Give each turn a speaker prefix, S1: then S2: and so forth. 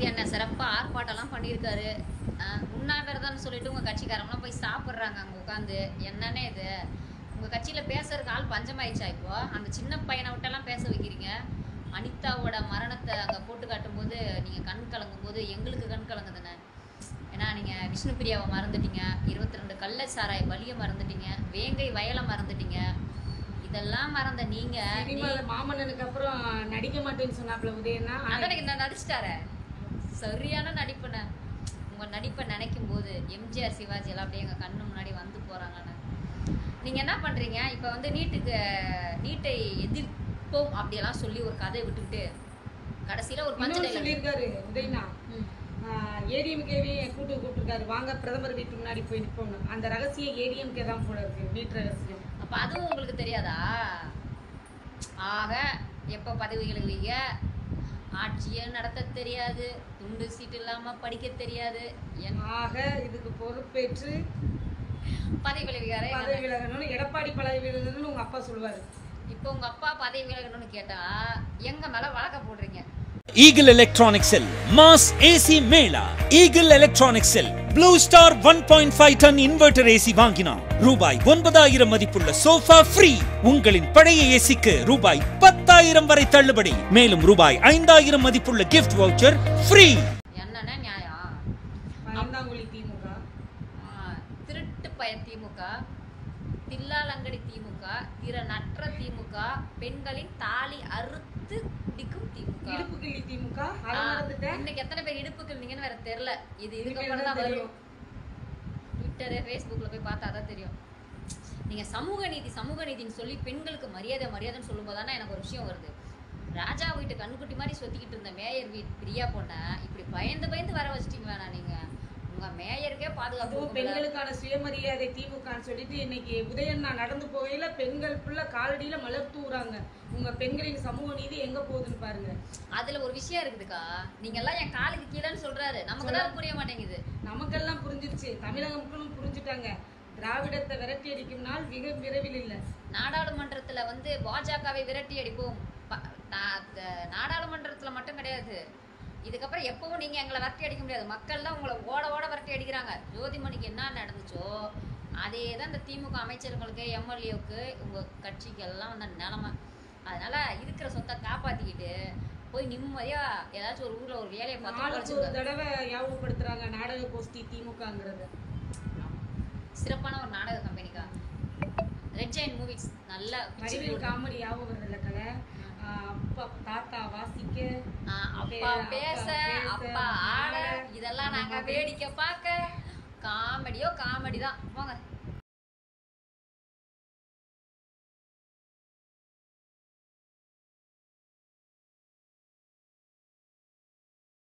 S1: நேற்று என்ன சிறப்பாக ஆர்ப்பாட்டம்லாம் பண்ணியிருக்காரு அஹ் உண்ணாவிரதம்னு சொல்லிட்டு உங்கள் கட்சிக்காரங்களாம் போய் சாப்பிட்றாங்க அங்கே உட்காந்து என்னன்னே இது உங்கள் கட்சியில் பேசுறதுக்கு ஆள் பஞ்சமாயிடுச்சா இப்போ அந்த சின்ன பையனை விட்டெல்லாம் பேச வைக்கிறீங்க அனிதாவோட மரணத்தை அங்கே போட்டு காட்டும்போது நீங்கள் கண் கலங்கும் போது எங்களுக்கு கண் கலங்குதுண்ணே ஏன்னா நீங்கள் விஷ்ணு பிரியாவை மறந்துட்டீங்க இருபத்தி ரெண்டு கள்ள சாராய பலியை மறந்துட்டீங்க வேங்கை வயலை மறந்துட்டீங்க இதெல்லாம் மறந்த நீங்கள்
S2: சினிமால மாமன்னனுக்கு அப்புறம் நடிக்க மாட்டேன்னு சொன்னாப்ல உதயனா ஆனா
S1: அதான் எனக்கு நான் நடிச்சிட்டாரே சரியான நடிப்புண்ணே உங்க நடிப்பை நினைக்கும் போது எம்ஜிஆர் சிவாஜி எல்லாம் அப்படியே எங்க கண்ணு முன்னாடி வந்து போறாங்கன்னு நீங்க என்ன பண்றீங்க இப்ப வந்து நீட்டுக்கு நீட்டை எதிர்ப்போம் அப்படியெல்லாம் சொல்லி ஒரு கதையை விட்டுக்கிட்டு கடைசியில ஒரு பஞ்ச
S2: இன்னொரு
S1: dialogue.
S2: சொல்லியிருக்காரு உதயனா
S1: ம்.
S2: ஏடிஎம்கேவே கூட்டு கூப்பிட்டுருக்காரு வாங்க பிரதமர் வீட்டு முன்னாடி போய் நிற்போம்னு அந்த ரகசியம் ஏடிஎம்கே தான் போல இருக்கு வீட்டு ரகசியம்
S1: அப்ப அதுவும் உங்களுக்கு தெரியாதா ஆக எப்ப பதவிகள் இல்லைங்க ஆட்சியை நடத்த தெரியாது துண்டு சீட்டு இல்லாம படிக்க தெரியாது என்
S2: ஆக இதுக்கு பொறுப்பேற்று
S1: பதவி விளைவிக்காரே
S2: பதவி விலகணும்னு எடப்பாடி பதவி விலகணும்னு உங்க அப்பா சொல்லுவாரு
S1: இப்போ உங்க அப்பா பதவி விலகணும்னு கேட்டா எங்க மேல வழக்க போடுறீங்க
S3: Eagle Electronic Cell Mass AC Mela Eagle Electronic Cell Blue Star 1.5 ton inverter AC வாங்கினா ரூபாய் ஒன்பதாயிரம் மதிப்புள்ள சோஃபா ஃப்ரீ உங்களின் பழைய ஏசிக்கு ரூபாய் பத்தாயிரம் வரை தள்ளுபடி மேலும் ரூபாய் ஐந்தாயிரம் மதிப்புள்ள கிஃப்ட் வவுச்சர் ஃப்ரீ
S1: என்னன்னா நியாயம்
S2: பயந்தாங்குழி திமுக
S1: ஆ, திருட்டு பய திமுக தில்லாலங்கடி திமுக திறனற்ற திமுக பெண்களின் தாலி அறுத்து பிடிக்கும் திமுக
S2: இடுப்பு கிள்ளி திமுக அதை
S1: ஆ,
S2: மறந்துட்டேன்
S1: இன்னைக்கு எத்தனை பேர் இடுப்பு கிள்னீங்கன்னு வேற தெரியல இது
S2: இதுக்கு
S1: இதுக்கப்புறம் தான்
S2: தான்
S1: வரும் ட்விட்டரு ஃபேஸ்புக்கில் போய் பார்த்தா தான் தெரியும் நீங்கள் சமூக நீதி சமூக நீதின்னு சொல்லி பெண்களுக்கு மரியாதை மரியாதைன்னு சொல்லும்போது தானே எனக்கு ஒரு விஷயம் வருது ராஜா வீட்டு கண்ணுக்குட்டி மாதிரி சொத்திக்கிட்டு இருந்த மேயர் வீட் பிரியா பொண்ணை இப்படி பயந்து பயந்து வர வச்சிட்டீங்க வேணாம் நீங்கள் உங்கள் மேயருக்கே பாதுகாப்பு
S2: அதுவும்
S1: கொடுக்க முடியல.
S2: பெண்களுக்கான சுயமரியாதை திமுகன்னு சொல்லிட்டு இன்னைக்கு உதயன் நான் நடந்து போகையில பெண்கள் ஃபுல்லா காலடியில மலர் தூறாங்க உங்க பெண்களின் சமூக நீதி எங்க போகுதுன்னு பாருங்க
S1: அதுல ஒரு விஷயம் இருக்குதுக்கா நீங்க எல்லாம் என் காலுக்கு கீழேன்னு சொல்றாரு நமக்கு தான் புரிய மாட்டேங்குது
S2: நமக்கெல்லாம் புரிஞ்சிருச்சு தமிழக மக்களும் புரிஞ்சுட்டாங்க திராவிடத்தை விரட்டி அடிக்கும் நாள் மிக விரைவில் இல்லை
S1: நாடாளுமன்றத்துல வந்து பாஜகவை விரட்டி அடிப்போம் ப- நா- த- நாடாளுமன்றத்துல மட்டும் கிடையாது இதுக்கப்புறம் எப்பவும் நீங்க எங்களை விரட்டி அடிக்க முடியாது மக்கள் தான் உங்களை ஓட ஓட விரட்டி அடிக்கிறாங்க ஜோதிமணிக்கு என்ன நடந்துச்சோ அதே தான் இந்த திமுக அமைச்சர்களுக்கு எம்எல்ஏவுக்கு உங்க கட்சிக்கு எல்லாம் வந்த நிலமை அதனால இருக்கிற சொத்தை காப்பாத்திக்கிட்டு போய் நிம்மதியா ஏதாச்சும் ஒரு ஊர்ல ஒரு வேலையை பார்த்து
S2: நாளுக்கு ஒரு
S1: படிச்சுங்க.
S2: தடவை ஞாபகப்படுத்துறாங்க நாடக கோஷ்டி திமுகங்கிறத
S1: சிறப்பான ஒரு நாடக கம்பெனிக்கா ரெட் ஜெயின் மூவிஸ் நல்ல
S2: வடிவேல் காமெடி ஞாபகம் வருதுல்ல கலை ஆஹ் அப்பா தாத்தா வாசிக்க
S1: ஆ, அப்பா பேச அப்பா ஆட இதெல்லாம் நாங்க வேடிக்கை பார்க்க காமெடியோ காமெடி தான் போங்க